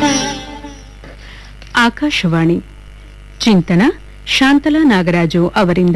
ಆಕಾಶವಾಣಿ ಚಿಂತನ ಶಾಂತಲಾ ನಾಗರಾಜು ಅವರಿಂದ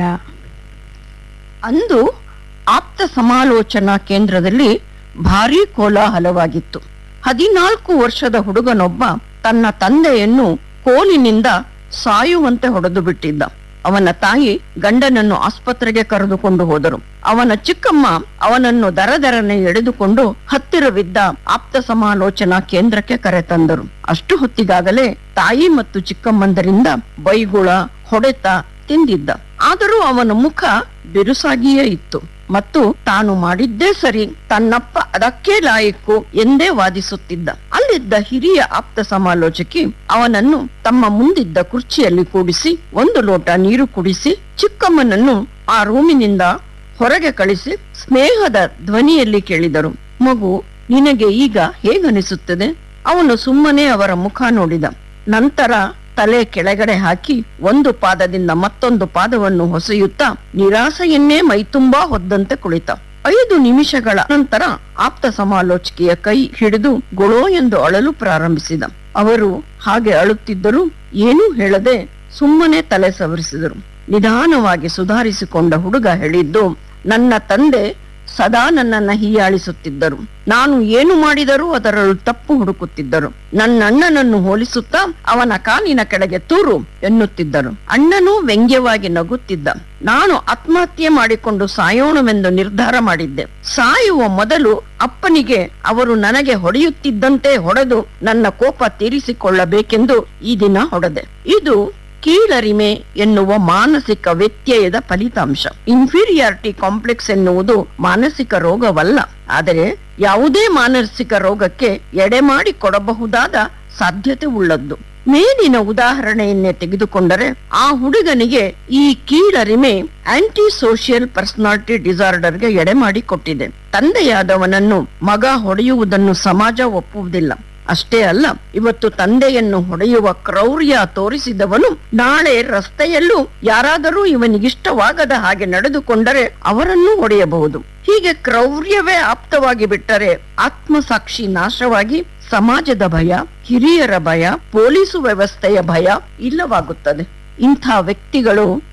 ಅಂದು ಆಪ್ತ ಸಮಾಲೋಚನಾ ಕೇಂದ್ರದಲ್ಲಿ ಭಾರೀ ಕೋಲಾಹಲವಾಗಿತ್ತು ಹದಿನಾಲ್ಕು ವರ್ಷದ ಹುಡುಗನೊಬ್ಬ ತನ್ನ ತಂದೆಯನ್ನು ಕೋಲಿನಿಂದ ಸಾಯುವಂತೆ ಹೊಡೆದು ಬಿಟ್ಟಿದ್ದ ಅವನ ತಾಯಿ ಗಂಡನನ್ನು ಆಸ್ಪತ್ರೆಗೆ ಕರೆದುಕೊಂಡು ಹೋದರು ಅವನ ಚಿಕ್ಕಮ್ಮ ಅವನನ್ನು ದರದರನೆ ಎಳೆದುಕೊಂಡು ಹತ್ತಿರವಿದ್ದ ಆಪ್ತ ಸಮಾಲೋಚನಾ ಕೇಂದ್ರಕ್ಕೆ ಕರೆತಂದರು ಅಷ್ಟು ಹೊತ್ತಿಗಾಗಲೇ ತಾಯಿ ಮತ್ತು ಚಿಕ್ಕಮ್ಮಂದರಿಂದ ಬೈಗುಳ ಹೊಡೆತ ತಿಂದಿದ್ದ ಆದರೂ ಅವನ ಮುಖ ಬಿರುಸಾಗಿಯೇ ಇತ್ತು ಮತ್ತು ತಾನು ಮಾಡಿದ್ದೇ ಸರಿ ತನ್ನಪ್ಪ ಅದಕ್ಕೆ ಲಾಯಕ್ಕು ಎಂದೇ ವಾದಿಸುತ್ತಿದ್ದ ಅಲ್ಲಿದ್ದ ಹಿರಿಯ ಆಪ್ತ ಸಮಾಲೋಚಕಿ ಅವನನ್ನು ತಮ್ಮ ಮುಂದಿದ್ದ ಕುರ್ಚಿಯಲ್ಲಿ ಕೂಡಿಸಿ ಒಂದು ಲೋಟ ನೀರು ಕುಡಿಸಿ ಚಿಕ್ಕಮ್ಮನನ್ನು ಆ ರೂಮಿನಿಂದ ಹೊರಗೆ ಕಳಿಸಿ ಸ್ನೇಹದ ಧ್ವನಿಯಲ್ಲಿ ಕೇಳಿದರು ಮಗು ನಿನಗೆ ಈಗ ಹೇಗನಿಸುತ್ತದೆ ಅವನು ಸುಮ್ಮನೆ ಅವರ ಮುಖ ನೋಡಿದ ನಂತರ ತಲೆ ಕೆಳಗಡೆ ಹಾಕಿ ಒಂದು ಪಾದದಿಂದ ಮತ್ತೊಂದು ಪಾದವನ್ನು ಹೊಸೆಯುತ್ತಾ ನಿರಾಸೆಯನ್ನೇ ಮೈತುಂಬಾ ಹೊದ್ದಂತೆ ಕುಳಿತ ಐದು ನಿಮಿಷಗಳ ನಂತರ ಆಪ್ತ ಸಮಾಲೋಚಕಿಯ ಕೈ ಹಿಡಿದು ಗೊಳೋ ಎಂದು ಅಳಲು ಪ್ರಾರಂಭಿಸಿದ ಅವರು ಹಾಗೆ ಅಳುತ್ತಿದ್ದರೂ ಏನೂ ಹೇಳದೆ ಸುಮ್ಮನೆ ತಲೆ ಸವರಿಸಿದರು ನಿಧಾನವಾಗಿ ಸುಧಾರಿಸಿಕೊಂಡ ಹುಡುಗ ಹೇಳಿದ್ದು ನನ್ನ ತಂದೆ ಸದಾ ನನ್ನನ್ನ ಹೀಯಾಳಿಸುತ್ತಿದ್ದರು ನಾನು ಏನು ಮಾಡಿದರೂ ಅದರಲ್ಲೂ ತಪ್ಪು ಹುಡುಕುತ್ತಿದ್ದರು ನನ್ನ ಅಣ್ಣನನ್ನು ಹೋಲಿಸುತ್ತಾ ಅವನ ಕಾಲಿನ ಕೆಳಗೆ ತೂರು ಎನ್ನುತ್ತಿದ್ದರು ಅಣ್ಣನೂ ವ್ಯಂಗ್ಯವಾಗಿ ನಗುತ್ತಿದ್ದ ನಾನು ಆತ್ಮಹತ್ಯೆ ಮಾಡಿಕೊಂಡು ಸಾಯೋಣವೆಂದು ನಿರ್ಧಾರ ಮಾಡಿದ್ದೆ ಸಾಯುವ ಮೊದಲು ಅಪ್ಪನಿಗೆ ಅವರು ನನಗೆ ಹೊಡೆಯುತ್ತಿದ್ದಂತೆ ಹೊಡೆದು ನನ್ನ ಕೋಪ ತೀರಿಸಿಕೊಳ್ಳಬೇಕೆಂದು ಈ ದಿನ ಹೊಡೆದೆ ಇದು ಕೀಳರಿಮೆ ಎನ್ನುವ ಮಾನಸಿಕ ವ್ಯತ್ಯಯದ ಫಲಿತಾಂಶ ಇನ್ಫೀರಿಯಾರಿಟಿ ಕಾಂಪ್ಲೆಕ್ಸ್ ಎನ್ನುವುದು ಮಾನಸಿಕ ರೋಗವಲ್ಲ ಆದರೆ ಯಾವುದೇ ಮಾನಸಿಕ ರೋಗಕ್ಕೆ ಎಡೆಮಾಡಿ ಕೊಡಬಹುದಾದ ಸಾಧ್ಯತೆ ಉಳ್ಳದ್ದು ಮೇಲಿನ ಉದಾಹರಣೆಯನ್ನೇ ತೆಗೆದುಕೊಂಡರೆ ಆ ಹುಡುಗನಿಗೆ ಈ ಕೀಳರಿಮೆ ಆಂಟಿ ಸೋಷಿಯಲ್ ಪರ್ಸನಾಲಿಟಿ ಡಿಸಾರ್ಡರ್ಗೆ ಎಡೆಮಾಡಿ ಕೊಟ್ಟಿದೆ ತಂದೆಯಾದವನನ್ನು ಮಗ ಹೊಡೆಯುವುದನ್ನು ಸಮಾಜ ಒಪ್ಪುವುದಿಲ್ಲ ಅಷ್ಟೇ ಅಲ್ಲ ಇವತ್ತು ತಂದೆಯನ್ನು ಹೊಡೆಯುವ ಕ್ರೌರ್ಯ ತೋರಿಸಿದವನು ನಾಳೆ ರಸ್ತೆಯಲ್ಲೂ ಯಾರಾದರೂ ಇವನಿಗಿಷ್ಟವಾಗದ ಹಾಗೆ ನಡೆದುಕೊಂಡರೆ ಅವರನ್ನು ಹೊಡೆಯಬಹುದು ಹೀಗೆ ಕ್ರೌರ್ಯವೇ ಆಪ್ತವಾಗಿ ಬಿಟ್ಟರೆ ಆತ್ಮಸಾಕ್ಷಿ ನಾಶವಾಗಿ ಸಮಾಜದ ಭಯ ಹಿರಿಯರ ಭಯ ಪೊಲೀಸು ವ್ಯವಸ್ಥೆಯ ಭಯ ಇಲ್ಲವಾಗುತ್ತದೆ ಇಂಥ ವ್ಯಕ್ತಿಗಳು